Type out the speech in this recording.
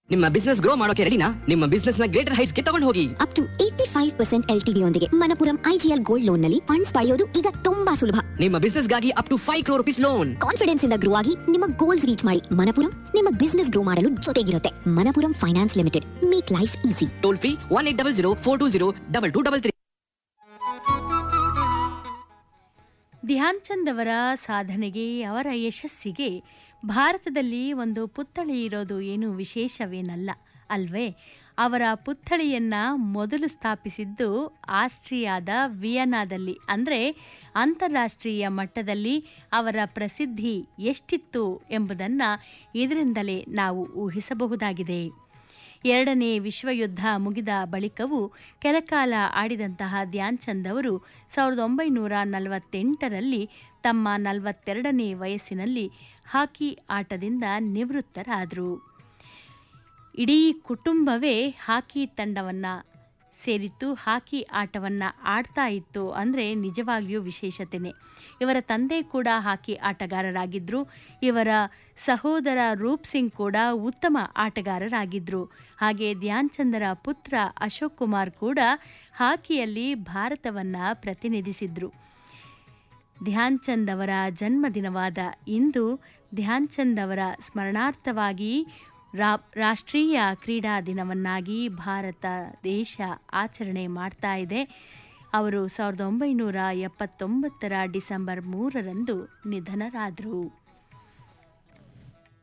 ನಿಮ್ಮ business grow ಮಾಡೋಕೆ ರೆಡಿನಾ ನಿಮ್ಮ ಬಿಸ್ನೆಸ್ ನ ಗ್ರೇಟರ್ ಹೈಟ್ಸ್ ಗೆ ತಗೊಂಡು ಹೋಗಿ up to eighty five percent L T ಯೊಂದಿಗೆ ಮನಪುರಂ ಐಜಿಎಲ್ ಗೋಲ್ಡ್ ಲೋನ್ ನಲ್ಲಿ ಫಂಡ್ಸ್ ಪಡೆಯೋದು ಈಗ ತುಂಬಾ ಸುಲಭ ನಿಮ್ಮ ಬಿಸ್ನೆಸ್ ಗಾಗಿ up to five crore rupees loan confidence ಇಂದ ಗ್ರೋ ಆಗಿ ನಿಮ್ಮ ಗೋಲ್ಸ್ ರೀಚ್ ಮಾಡಿ ಮನಪುರಂ ನಿಮ್ಮ ಬಿಸ್ನೆಸ್ ಗ್ರೋ ಮಾಡಲು ಜೊತೆಗಿರುತ್ತೆ Manappuram finance limited make life easy toll free one eight double zero four two zero double two double three Dhyan Chand ಅವರ ಸಾಧನೆಗೆ ಅವರ ಯಶಸ್ಸಿಗೆ ಭಾರತದಲ್ಲಿ ಒಂದು ಪುತ್ಥಳಿ ಇರೋದು ಏನು ವಿಶೇಷವೇನಲ್ಲ ಅಲ್ವೇ ಅವರ ಪುತ್ಥಳಿಯನ್ನ ಮೊದಲು ಸ್ಥಾಪಿಸಿದ್ದು ಆಸ್ಟ್ರಿಯಾದ ವಿಯನಾದಲ್ಲಿ ಅಂದರೆ ಅಂತಾರಾಷ್ಟ್ರೀಯ ಮಟ್ಟದಲ್ಲಿ ಅವರ ಪ್ರಸಿದ್ಧಿ ಎಷ್ಟಿತ್ತು ಎಂಬುದನ್ನು ಇದರಿಂದಲೇ ನಾವು ಊಹಿಸಬಹುದಾಗಿದೆ ಎರಡನೇ ವಿಶ್ವಯುದ್ಧ ಮುಗಿದ ಬಳಿಕವೂ ಕೆಲಕಾಲ ಆಡಿದಂತಹ ಧ್ಯಾನ್ ಚಂದ್ ಅವರು ಸಾವಿರದ ಒಂಬೈನೂರ ನಲವತ್ತೆಂಟರಲ್ಲಿ ತಮ್ಮ ನಲವತ್ತೆರಡನೇ ವಯಸ್ಸಿನಲ್ಲಿ ಹಾಕಿ ಆಟದಿಂದ ನಿವೃತ್ತರಾದರು ಇಡೀ ಕುಟುಂಬವೇ ಹಾಕಿ ತಂಡವನ್ನು ಸೇರಿತ್ತು ಹಾಕಿ ಆಟವನ್ನು ಆಡ್ತಾ ಇತ್ತು ಅಂದರೆ ನಿಜವಾಗಿಯೂ ವಿಶೇಷತೆಯೇ ಇವರ ತಂದೆ ಕೂಡ ಹಾಕಿ ಆಟಗಾರರಾಗಿದ್ದರು ಇವರ ಸಹೋದರ ರೂಪ್ ಸಿಂಗ್ ಕೂಡ ಉತ್ತಮ ಆಟಗಾರರಾಗಿದ್ದರು ಹಾಗೆ ಧ್ಯಾನ್ ಚಂದರ ಪುತ್ರ ಅಶೋಕ್ ಕುಮಾರ್ ಕೂಡ ಹಾಕಿಯಲ್ಲಿ ಭಾರತವನ್ನು ಪ್ರತಿನಿಧಿಸಿದ್ರು ಧ್ಯಾನ್ ಚಂದ್ ಅವರ ಜನ್ಮದಿನವಾದ ಇಂದು ಧ್ಯಾನ್ ಚಂದ್ ಅವರ ಸ್ಮರಣಾರ್ಥವಾಗಿ ರಾ ರಾಷ್ಟ್ರೀಯ ಕ್ರೀಡಾ ದಿನವನ್ನಾಗಿ ಭಾರತ ದೇಶ ಆಚರಣೆ ಮಾಡ್ತಾ ಇದೆ ಅವರು ಸಾವಿರದ ಒಂಬೈನೂರ ಎಪ್ಪತ್ತೊಂಬತ್ತರ ಡಿಸೆಂಬರ್ ಮೂರರಂದು ನಿಧನರಾದರು